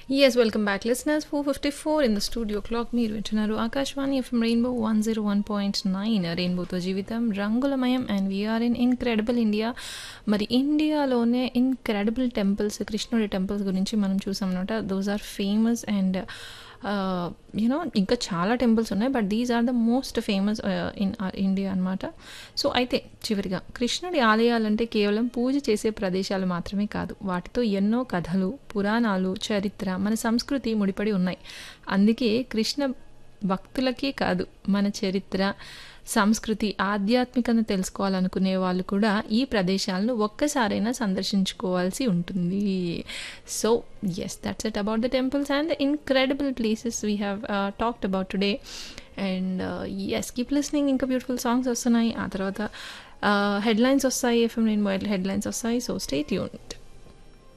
Yes, welcome back, listeners. 454 in the studio clock. మీరు వింటున్నారు Akashvani FM rainbow one zero one point nine రెయిన్బోతో జీవితం రంగులమయం and we are in incredible India మరి ఇండియాలోనే ఇన్క్రెడిబుల్ టెంపుల్స్ కృష్ణుడి టెంపుల్స్ గురించి మనం చూసాం అనమాట those are famous and you know ఇంకా చాలా టెంపుల్స్ ఉన్నాయి but these are the most famous in India అనమాట సో అయితే చివరిగా కృష్ణుడి ఆలయాలంటే కేవలం పూజ చేసే ప్రదేశాలు మాత్రమే కాదు వాటితో ఎన్నో కథలు పురాణాలు చరిత్ర మన సంస్కృతి ముడిపడి ఉన్నాయి అందుకే కృష్ణ భక్తులకే కాదు మన చరిత్ర సంస్కృతి ఆధ్యాత్మికను తెలుసుకోవాలనుకునే వాళ్ళు కూడా ఈ ప్రదేశాలను ఒక్కసారైనా సందర్శించుకోవాల్సి ఉంటుంది so yes that's it about the temples and the incredible places we have talked about today and yes keep listening ఇంకా బ్యూటిఫుల్ సాంగ్స్ వస్తున్నాయి ఆ తర్వాత హెడ్లైన్స్ వస్తాయి ఎఫ్ఎం నేను హెడ్లైన్స్ వస్తాయి సో స్టే ట్యూన్డ్